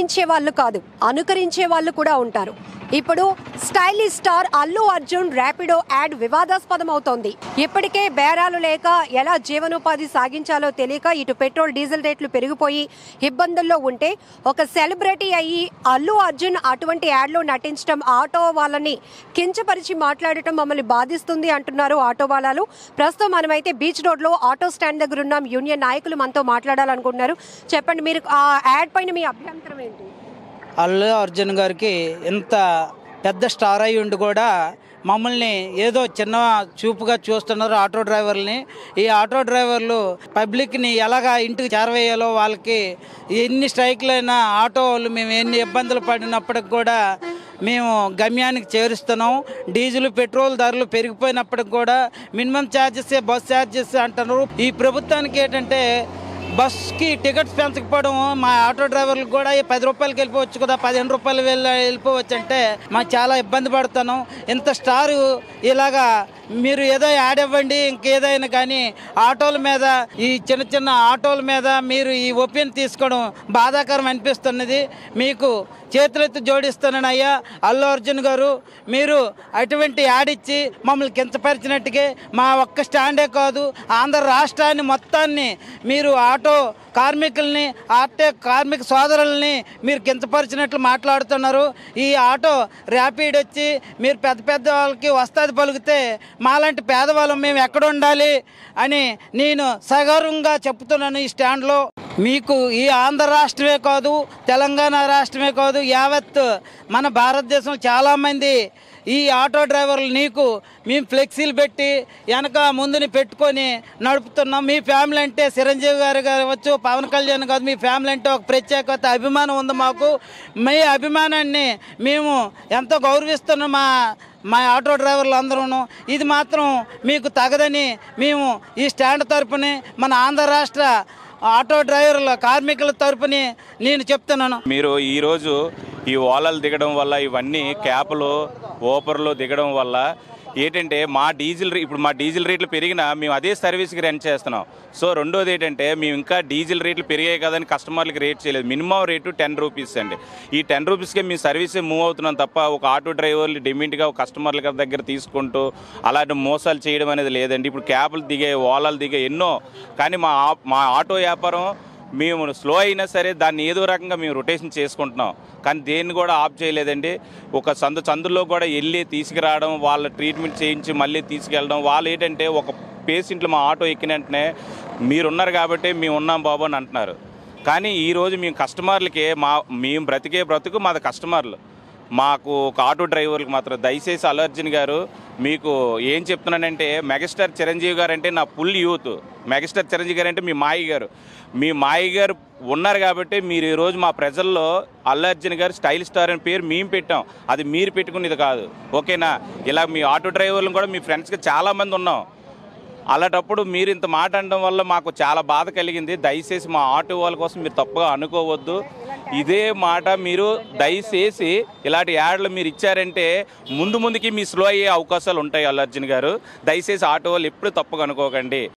అనుకరించే వాళ్ళు కాదు అనుకరించే వాళ్ళు కూడా ఉంటారు ఇప్పుడు stylish star Allu Arjun Rapido ad వివాదాస్పదం అవుతోంది ఇప్పటికే బేరాలు లేక ఎలా జీవనోపాధి సాగించాలో తెలియక ఇటు పెట్రోల్ డీజిల్ రేట్లు పెరిగిపోయి ఇబ్బందుల్లో ఉంటే ఒక సెలబ్రిటీ అయ్యి అల్లు అర్జున్ అటువంటి యాడ్లో నటించడం ఆటో వాళ్ళని కించపరిచి మాట్లాడటం మమ్మల్ని బాధిస్తుంది అంటున్నారు ఆటో వాళ్ళు ప్రస్తుతం మనమైతే బీచ్ రోడ్లో ఆటో స్టాండ్ దగ్గర ఉన్నాం యూనియన్ నాయకులు మనతో మాట్లాడాలనుకుంటున్నారు చెప్పండి మీరు ఆ యాడ్ పైన మీ అభ్యంతరం ఏంటి అల్లు అర్జున్ గారికి ఇంత పెద్ద స్టార్ అయి ఉండి కూడా మమ్మల్ని ఏదో చిన్న చూపుగా చూస్తున్నారు ఆటో డ్రైవర్లని ఈ ఆటో డ్రైవర్లు పబ్లిక్ని ఎలాగా ఇంటికి చేరవేయాలో వాళ్ళకి ఎన్ని స్ట్రైక్లైనా ఆటో వాళ్ళు మేము ఎన్ని ఇబ్బందులు పడినప్పటికి కూడా మేము గమ్యానికి చేరుస్తున్నాం డీజిల్ పెట్రోల్ ధరలు పెరిగిపోయినప్పటికి కూడా మినిమం ఛార్జెస్ బస్ ఛార్జెస్ అంటున్నారు ఈ ప్రభుత్వానికి ఏంటంటే బస్కి టికెట్స్ పెంచకపోవడం మా ఆటో డ్రైవర్లకు కూడా ఈ పది రూపాయలకి వెళ్ళిపోవచ్చు కదా పదిహేను రూపాయలు వెళ్ళి వెళ్ళిపోవచ్చు అంటే మాకు చాలా ఇబ్బంది పడుతున్నాం ఇంత స్టారు ఇలాగా మీరు ఏదో యాడ్ ఇవ్వండి ఇంకేదైనా కానీ ఆటోల మీద ఈ చిన్న చిన్న ఆటోల మీద మీరు ఈ ఒపీనియన్ తీసుకోవడం బాధాకరం అనిపిస్తున్నది మీకు చేతులెత్తి జోడిస్తున్నాను అయ్యా అల్లు అర్జున్ గారు మీరు అటువంటి యాడ్ ఇచ్చి మమ్మల్ని కించపరిచినట్టుగా మా ఒక్క స్టాండే కాదు ఆంధ్ర రాష్ట్రాన్ని మొత్తాన్ని మీరు ఆటో కార్మికుల్ని ఆటో కార్మిక సోదరుల్ని మీరు కించపరిచినట్లు మాట్లాడుతున్నారు ఈ ఆటో ర్యాపిడ్ వచ్చి మీరు పెద్ద పెద్ద వాళ్ళకి వస్తాది పలికితే మాలాంటి పేదవాళ్ళం మేము ఎక్కడ ఉండాలి అని నేను సగర్వంగా చెప్తున్నాను ఈ స్టాండ్లో మీకు ఈ ఆంధ్ర రాష్ట్రమే కాదు తెలంగాణ రాష్ట్రమే కాదు యావత్ మన భారతదేశం చాలామంది ఈ ఆటో డ్రైవర్లు నీకు మేము ఫ్లెక్సీలు పెట్టి వెనక ముందుని పెట్టుకొని నడుపుతున్నాం మీ ఫ్యామిలీ అంటే చిరంజీవి గారు కావచ్చు పవన్ కళ్యాణ్ కాదు మీ ఫ్యామిలీ అంటే ఒక ప్రత్యేకత అభిమానం ఉంది మాకు మీ అభిమానాన్ని మేము ఎంతో గౌరవిస్తున్నాం మా మా ఆటో డ్రైవర్లు అందరూ ఇది మాత్రం మీకు తగదని మేము ఈ స్టాండ్ తరపుని మన ఆంధ్ర రాష్ట్ర ఆటో డ్రైవర్ల కార్మికుల తరపుని నేను చెప్తున్నాను మీరు ఈరోజు ఈ ఓలలు దిగడం వల్ల ఇవన్నీ క్యాపులు ఓపర్లు దిగడం వల్ల ఏంటంటే మా డీజిల్ రే- ఇప్పుడు మా డీజిల్ రేట్లు పెరిగినా మేము అదే సర్వీస్కి రన్ చేస్తున్నాం సో రెండోది ఏంటంటే మేము ఇంకా డీజిల్ రేట్లు పెరిగాయి కదని కస్టమర్లకి రేట్ చేయలేదు మినిమం రేటు టెన్ రూపీస్ అండి ఈ టెన్ రూపీస్కే మేము సర్వీసే మూవ్ అవుతున్నాం తప్ప ఒక ఆటో డ్రైవర్లు డిమింట్గా కస్టమర్ల దగ్గర తీసుకుంటూ అలాంటి మోసాలు చేయడం అనేది లేదండి ఇప్పుడు క్యాబ్లు దిగాయి ఓలాలు దిగాయి ఎన్నో కానీ మా ఆ- మా ఆటో వ్యాపారం మేము స్లో అయినా సరే దాన్ని ఏదో రకంగా మేము రొటేషన్ చేసుకుంటున్నాం కానీ దేన్ని కూడా ఆఫ్ చేయలేదండి ఒక సందు చందుల్లో కూడా వెళ్ళి తీసుకురావడం వాళ్ళ ట్రీట్మెంట్ చేయించి మళ్ళీ తీసుకెళ్ళడం వాళ్ళు ఏంటంటే ఒక పేషెంట్లు మా ఆటో ఎక్కిన వెంటనే మీరున్నారు కాబట్టి మేము ఉన్నాం బాబు అని అంటున్నారు కానీ ఈరోజు మేము కస్టమర్లకి మా మేము బ్రతికే బ్రతుకు మాది కస్టమర్లు మాకు ఒక ఆటో డ్రైవర్లకు మాత్రం దయచేసి అల్లర్జున్ గారు మీకు ఏం చెప్తున్నానంటే మెగాస్టార్ చిరంజీవి గారు అంటే నా ఫుల్ యూత్ మెగాస్టార్ చిరంజీవి గారు అంటే మీ మాయి గారు మీ మాయి గారు ఉన్నారు కాబట్టి మీరు ఈరోజు మా ప్రజల్లో అల్లర్జున్ గారు స్టైల్ స్టార్ అని పేరు మేము పెట్టాం అది మీరు పెట్టుకునేది కాదు ఓకేనా ఇలా మీ ఆటో డ్రైవర్లు కూడా మీ ఫ్రెండ్స్కి చాలామంది ఉన్నాం అలాంటప్పుడు మీరు ఇంత మాట అనడం వల్ల మాకు చాలా బాధ కలిగింది దయచేసి మా ఆటో వాళ్ళ కోసం మీరు తప్పుగా అనుకోవద్దు ఇదే మాట మీరు దయచేసి ఇలాంటి యాడ్లు మీరు ఇచ్చారంటే ముందు ముందుకి మీ స్లో అయ్యే అవకాశాలు ఉంటాయి అల్లర్జున్ గారు దయచేసి ఆటో వాళ్ళు ఎప్పుడు తప్పుగా అనుకోకండి